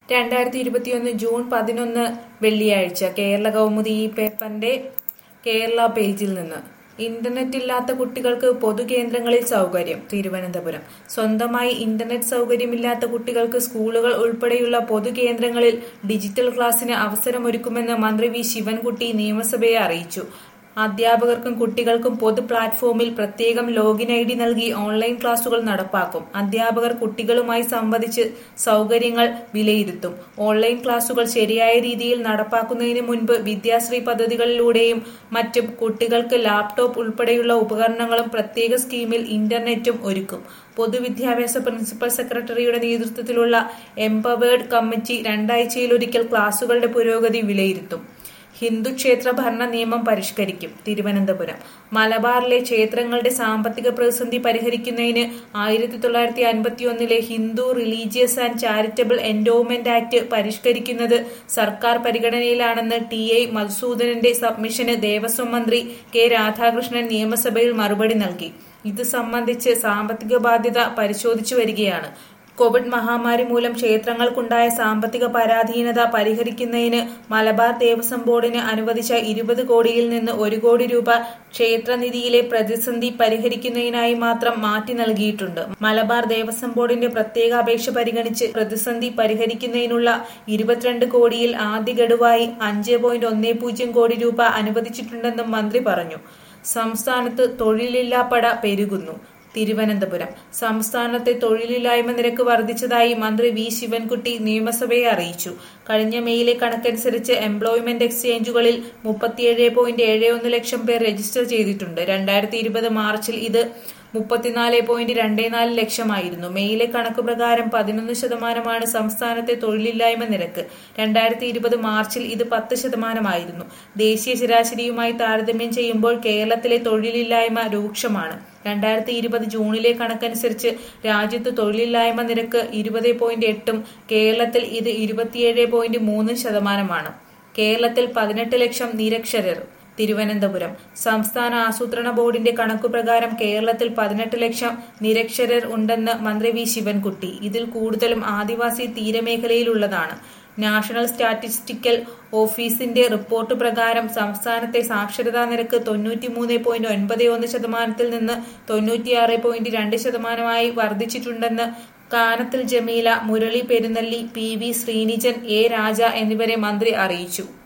രണ്ടായിരത്തി ഇരുപത്തിയൊന്ന് ജൂൺ പതിനൊന്ന് വെള്ളിയാഴ്ച കേരള കൗമുദി ഈ പേപ്പറിന്റെ കേരള പേജിൽ നിന്ന് ഇന്റർനെറ്റ് ഇല്ലാത്ത കുട്ടികൾക്ക് പൊതുകേന്ദ്രങ്ങളിൽ സൗകര്യം തിരുവനന്തപുരം സ്വന്തമായി ഇന്റർനെറ്റ് സൗകര്യമില്ലാത്ത കുട്ടികൾക്ക് സ്കൂളുകൾ ഉൾപ്പെടെയുള്ള പൊതുകേന്ദ്രങ്ങളിൽ ഡിജിറ്റൽ ക്ലാസിന് അവസരമൊരുക്കുമെന്ന് മന്ത്രി വി ശിവൻകുട്ടി നിയമസഭയെ അറിയിച്ചു അധ്യാപകർക്കും കുട്ടികൾക്കും പൊതു പ്ലാറ്റ്ഫോമിൽ പ്രത്യേകം ലോഗിൻ ഐ ഡി നൽകി ഓൺലൈൻ ക്ലാസുകൾ നടപ്പാക്കും അധ്യാപകർ കുട്ടികളുമായി സംവദിച്ച് സൗകര്യങ്ങൾ വിലയിരുത്തും ഓൺലൈൻ ക്ലാസുകൾ ശരിയായ രീതിയിൽ നടപ്പാക്കുന്നതിന് മുൻപ് വിദ്യാശ്രീ പദ്ധതികളിലൂടെയും മറ്റും കുട്ടികൾക്ക് ലാപ്ടോപ്പ് ഉൾപ്പെടെയുള്ള ഉപകരണങ്ങളും പ്രത്യേക സ്കീമിൽ ഇന്റർനെറ്റും ഒരുക്കും പൊതുവിദ്യാഭ്യാസ പ്രിൻസിപ്പൽ സെക്രട്ടറിയുടെ നേതൃത്വത്തിലുള്ള എംപവേർഡ് കമ്മിറ്റി രണ്ടാഴ്ചയിലൊരിക്കൽ ക്ലാസുകളുടെ പുരോഗതി വിലയിരുത്തും ഹിന്ദു ക്ഷേത്ര ഭരണ നിയമം പരിഷ്കരിക്കും തിരുവനന്തപുരം മലബാറിലെ ക്ഷേത്രങ്ങളുടെ സാമ്പത്തിക പ്രതിസന്ധി പരിഹരിക്കുന്നതിന് ആയിരത്തി തൊള്ളായിരത്തി അൻപത്തിയൊന്നിലെ Hindu religious and charitable endowment act പരിഷ്കരിക്കുന്നത് സർക്കാർ പരിഗണനയിലാണെന്ന് ടി ഐ മധുസൂദനന്റെ സബ്മിഷന് ദേവസ്വം മന്ത്രി കെ രാധാകൃഷ്ണൻ നിയമസഭയിൽ മറുപടി നൽകി ഇത് സംബന്ധിച്ച് സാമ്പത്തിക ബാധ്യത പരിശോധിച്ചു വരികയാണ് കോവിഡ് മഹാമാരി മൂലം ക്ഷേത്രങ്ങൾക്കുണ്ടായ സാമ്പത്തിക പരാധീനത പരിഹരിക്കുന്നതിന് മലബാർ ദേവസ്വം ബോർഡിന് അനുവദിച്ച ഇരുപത് കോടിയിൽ നിന്ന് ഒരു കോടി രൂപ ക്ഷേത്രനിധിയിലെ പ്രതിസന്ധി പരിഹരിക്കുന്നതിനായി മാത്രം മാറ്റി നൽകിയിട്ടുണ്ട് മലബാർ ദേവസ്വം ബോർഡിന്റെ പ്രത്യേക അപേക്ഷ പരിഗണിച്ച് പ്രതിസന്ധി പരിഹരിക്കുന്നതിനുള്ള ഇരുപത്തിരണ്ട് കോടിയിൽ ആദ്യ ഗഡുവായി അഞ്ച് പോയിന്റ് ഒന്നേ പൂജ്യം കോടി രൂപ അനുവദിച്ചിട്ടുണ്ടെന്നും മന്ത്രി പറഞ്ഞു സംസ്ഥാനത്ത് തൊഴിലില്ലാപ്പട പെരുകുന്നു തിരുവനന്തപുരം സംസ്ഥാനത്തെ തൊഴിലില്ലായ്മ നിരക്ക് വർദ്ധിച്ചതായി മന്ത്രി വി ശിവൻകുട്ടി നിയമസഭയെ അറിയിച്ചു കഴിഞ്ഞ മെയിലെ കണക്കനുസരിച്ച് എംപ്ലോയ്മെന്റ് എക്സ്ചേഞ്ചുകളിൽ മുപ്പത്തിയേഴ് പോയിന്റ് ഏഴ് ഒന്ന് ലക്ഷം പേർ രജിസ്റ്റർ ചെയ്തിട്ടുണ്ട് രണ്ടായിരത്തി ഇരുപത് മാർച്ചിൽ ഇത് മുപ്പത്തിനാല് പോയിന്റ് രണ്ടേ നാല് ലക്ഷമായിരുന്നു മെയിലെ കണക്ക് പ്രകാരം പതിനൊന്ന് ശതമാനമാണ് സംസ്ഥാനത്തെ തൊഴിലില്ലായ്മ നിരക്ക് രണ്ടായിരത്തി ഇരുപത് മാർച്ചിൽ ഇത് പത്ത് ശതമാനമായിരുന്നു ദേശീയ ശരാശരിയുമായി താരതമ്യം ചെയ്യുമ്പോൾ കേരളത്തിലെ തൊഴിലില്ലായ്മ രൂക്ഷമാണ് രണ്ടായിരത്തി ഇരുപത് ജൂണിലെ കണക്കനുസരിച്ച് രാജ്യത്ത് തൊഴിലില്ലായ്മ നിരക്ക് ഇരുപത് പോയിന്റ് എട്ടും കേരളത്തിൽ ഇത് ഇരുപത്തിയേഴ് പോയിന്റ് മൂന്നും ശതമാനമാണ് കേരളത്തിൽ പതിനെട്ട് ലക്ഷം നിരക്ഷരർ തിരുവനന്തപുരം സംസ്ഥാന ആസൂത്രണ ബോർഡിന്റെ കണക്കുപ്രകാരം കേരളത്തിൽ പതിനെട്ട് ലക്ഷം നിരക്ഷരർ ഉണ്ടെന്ന് മന്ത്രി വി ശിവൻകുട്ടി ഇതിൽ കൂടുതലും ആദിവാസി തീരമേഖലയിലുള്ളതാണ് നാഷണൽ സ്റ്റാറ്റിസ്റ്റിക്കൽ ഓഫീസിന്റെ റിപ്പോർട്ട് പ്രകാരം സംസ്ഥാനത്തെ സാക്ഷരതാ നിരക്ക് തൊണ്ണൂറ്റിമൂന്ന് പോയിന്റ് ഒൻപത് ഒന്ന് ശതമാനത്തിൽ നിന്ന് തൊണ്ണൂറ്റിയാറ് പോയിന്റ് രണ്ട് ശതമാനമായി വർദ്ധിച്ചിട്ടുണ്ടെന്ന് Kanathil Jameela Murali Perunnelli P V Sreenijan A Raja എന്നിവരെ മന്ത്രി അറിയിച്ചു